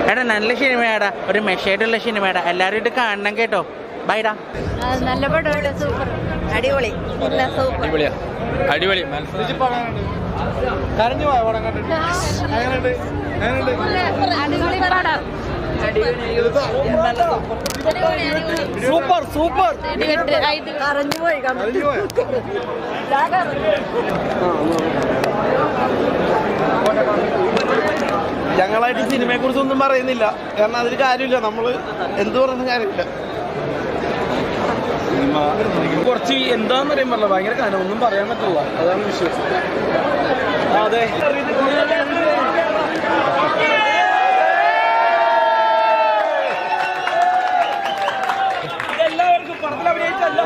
എടാ നല്ല സിനിമയാടാ ഒരു മെസ്സേജുള്ള സിനിമയാടാ എല്ലാവരും ഇത് കാണണം കേട്ടോ ബൈഡാ നല്ല പടമാണ് സൂപ്പർ അടിപൊളി ഇല്ല സൂപ്പർ അടിപൊളിയാ അടിപൊളി കരഞ്ഞു പോയ പടം കണ്ടിട്ട് എങ്ങനെയുണ്ട് എങ്ങനെയുണ്ട് അടിപൊളി പടം സൂപ്പർ സൂപ്പർ കരഞ്ഞു പോയി കരഞ്ഞു പോയ ഞങ്ങളായിട്ട് സിനിമയെ കുറിച്ച് ഒന്നും പറയുന്നില്ല കാരണം അതിൽ കാര്യമില്ല നമ്മള് എന്ത് പറയുന്ന കാര്യമില്ല കുറച്ച് എന്താന്ന് പറയാൻ പറ്റില്ല ഭയങ്കര കാര്യം ഒന്നും പറയാൻ പറ്റില്ല അതാണ് വിഷയം അതെ എല്ലാവർക്കും പടത്തിൽ അഭിനയിച്ചല്ല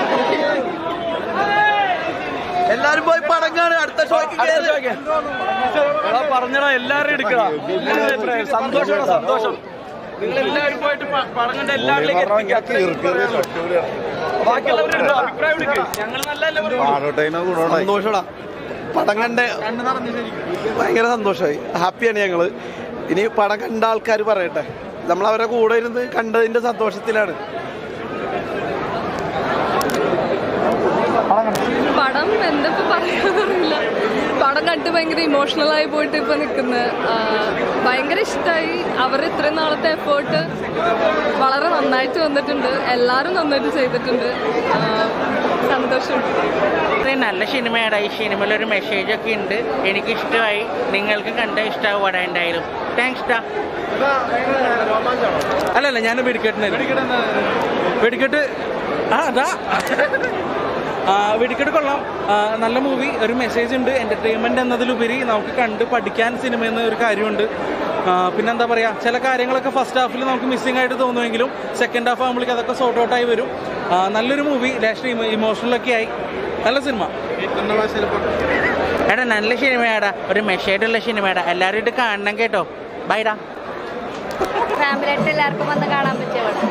എല്ലാരും പോയി പടം കാണുക അടുത്ത ഷോയ്ക്ക് കേറ്. പറഞ്ഞടാ എല്ലാരും എടുക്കടാ സന്തോഷം സന്തോഷം നിങ്ങൾ എല്ലാവരും പോയിട്ട് പ- പടം കണ്ട എല്ലാവരിലേക്ക് എത്തിക്കുക ബാക്കിയുള്ളവരുടെ അഭിപ്രായം എടുക്കുക ഞങ്ങൾ നല്ല സന്തോഷടാ പടം കണ്ട ഭയങ്കര സന്തോഷമായി ഹാപ്പിയാണ് ഞങ്ങള് ഇനി പടം കണ്ട ആൾക്കാർ പറയട്ടെ നമ്മൾ അവരുടെ കൂടെ ഇരുന്ന് കണ്ടതിന്റെ സന്തോഷത്തിലാണ് പടം എന്തിപ്പോ പറയാറില്ല പടം കണ്ട് ഭയങ്കര ഇമോഷണൽ ആയി പോയിട്ട് ഇപ്പൊ നിൽക്കുന്നത് ഭയങ്കര ഇഷ്ടമായി അവർ ഇത്രയും നാളത്തെ എഫേർട്ട് വളരെ നന്നായിട്ട് വന്നിട്ടുണ്ട് എല്ലാവരും നന്നായിട്ട് ചെയ്തിട്ടുണ്ട് ആ, സന്തോഷമുണ്ട് ഇത്രയും നല്ല സിനിമയാടാ ഈ സിനിമയിൽ ഒരു മെസ്സേജ് ഒക്കെ ഉണ്ട് എനിക്ക് ഇഷ്ടമായി നിങ്ങൾക്ക് കണ്ട ഇഷ്ടമാവും പടം എന്തായാലും താങ്ക്സ് ഡാ അല്ലല്ല ഞാൻ വെടിക്കെട്ടിന് വെടിക്കെട്ട് ആ അതാ ആ, വെടിക്കെട്ട് കൊള്ളാം ആ, നല്ല മൂവി ഒരു മെസ്സേജ് ഉണ്ട് എന്റർടൈൻമെന്റ് എന്നതിലുപരി നമുക്ക് കണ്ട് പഠിക്കാൻ സിനിമ എന്ന ഒരു കാര്യമുണ്ട് ആ, പിന്നെന്താ പറയാ ചില കാര്യങ്ങളൊക്കെ ഫസ്റ്റ് ഹാഫിൽ നമുക്ക് മിസ്സിംഗ് ആയിട്ട് തോന്നുമെങ്കിലും സെക്കൻഡ് ഹാഫ് ആകുമ്പോഴേക്കും അതൊക്കെ സോർട്ട് ഔട്ട് ആയി വരും ആ, നല്ലൊരു മൂവി ലാസ്റ്റ് ഇമോഷണലൊക്കെ ആയി നല്ല സിനിമ എടാ നല്ല സിനിമയാടാ ഒരു മെസ്സേജുള്ള സിനിമയാടാ എല്ലാവരും ഇത് കാണണം കേട്ടോ ബൈഡാ ഫാമിലി ആയിട്ട് എല്ലാവർക്കും വന്ന് കാണാൻ പറ്റിയ പടം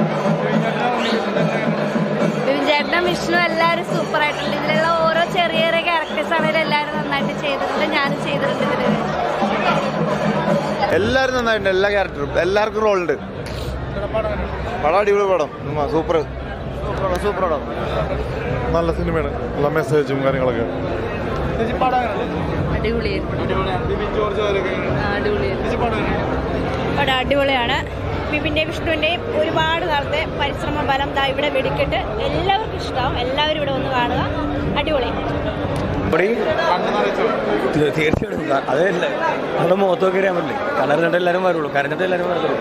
ചേട്ടനും വിഷ്ണു എല്ലാവരും സൂപ്പർ ആയിട്ടുണ്ട് ഇതിലുള്ള ഓരോ ചെറിയ ചെറിയ ക്യാരക്ടേഴ്സ് ആണെങ്കിലും എല്ലാവരും നന്നായിട്ട് ചെയ്തിട്ടുണ്ട് ഞാനും ചെയ്തിട്ടുണ്ട് ഇതില് എല്ലാവരും നന്നായിട്ടുണ്ട് എല്ലാ ക്യാരക്ടറും എല്ലാവർക്കും റോൾ ഉണ്ട് പടം അടിപൊളി പടം സൂപ്പർ സൂപ്പർ പടം നല്ല സിനിമയാണ് നല്ല മെസ്സേജും കാര്യങ്ങളൊക്കെ പടം അടിപൊളിയാണ് ബിബിൻ്റെ വിഷ്ണുവിൻ്റെയും ഒരുപാട് കാലത്തെ പരിശ്രമ ഫലം ദാ ഇവിടെ വെടിക്കെട്ട് എല്ലാവർക്കും ഇഷ്ടമാവും എല്ലാവരും ഇവിടെ വന്ന് കാണുക അടിപൊളി തീർച്ചയായിട്ടും അതല്ല നമ്മുടെ മുഖത്തൊക്കെ അറിയാൻ പറ്റില്ലേ കളർ കണ്ട് എല്ലാവരും വരുള്ളൂ കരഞ്ഞിട്ട് എല്ലാവരും വരുള്ളൂ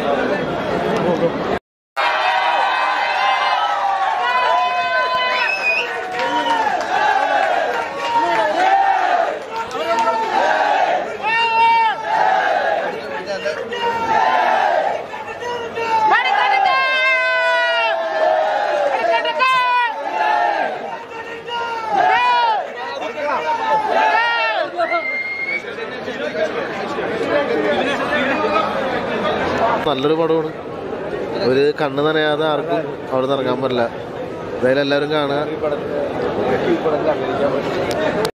നല്ലൊരു പടമാണ് ഒരു കണ്ണ് നനയാതെ ആർക്കും അവിടെ നിന്ന് ഇറങ്ങാൻ പറ്റില്ല എന്തായാലും എല്ലാവരും കാണുക